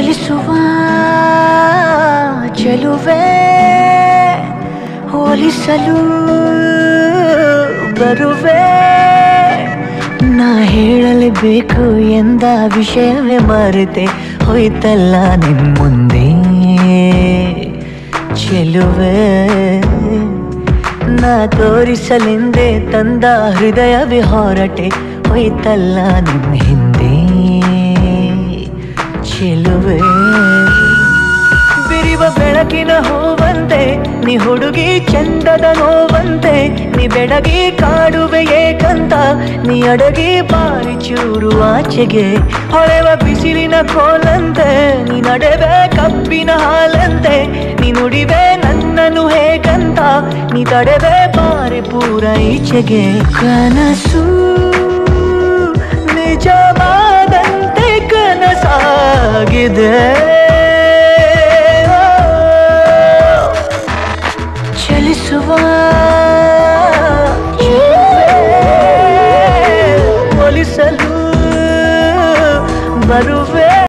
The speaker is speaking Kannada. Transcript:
ಚಲಿಸುವ ಚೆಲುವೆ ಹೋಲಿಸಲು ಬರುವೆ ನಾ ಹೇಳಲೇಬೇಕು ಎಂದ ವಿಷಯವೇ ಮರೆತೆ ಹೋಯ್ತಲ್ಲ ನಿನ್ ಮುಂದೆ ಚೆಲುವೆ ನಾ ತೋರಿಸಲೆಂದೇ ತಂದ ಹೃದಯವೇ ಹೊರಟೆ ಹೋಯ್ತಲ್ಲ ನಿನ್ನ ಹಿಂದೆ ಚೆಲುವೆ ಬಿರಿವ ಬೆಳಕಿನ ಹೂವಂತೆ ನೀ ಹುಡುಗಿ ಚಂದದ ನೋವಂತೆ ನೀ ಬೆಡಗಿ ಕಾಡುವೆ ಏಕಂತ ನೀ ಅಡಗಿ ಬಾರಿ ಚೂರು ಆಚೆಗೆ ಹೊಳೆವ ಬಿಸಿಲಿನ ಕೋಲಂತೆ ನೀ ನಡೆವೆ ಕಬ್ಬಿನ ಹಾಲಂತೆ ನೀ ನುಡಿವೆ ನನ್ನನ್ನು ಹೇಗಂತ ನೀ ತಡೆವೆ ಬಾರಿ ಪೂರ ಈಚೆಗೆ ಕನಸು ನಿಜವಾದಂತೆ ಕನಸಾಗಿದೆ ಚಲಿಸುವ ಒಲಿಸಲು ಬರುವೆ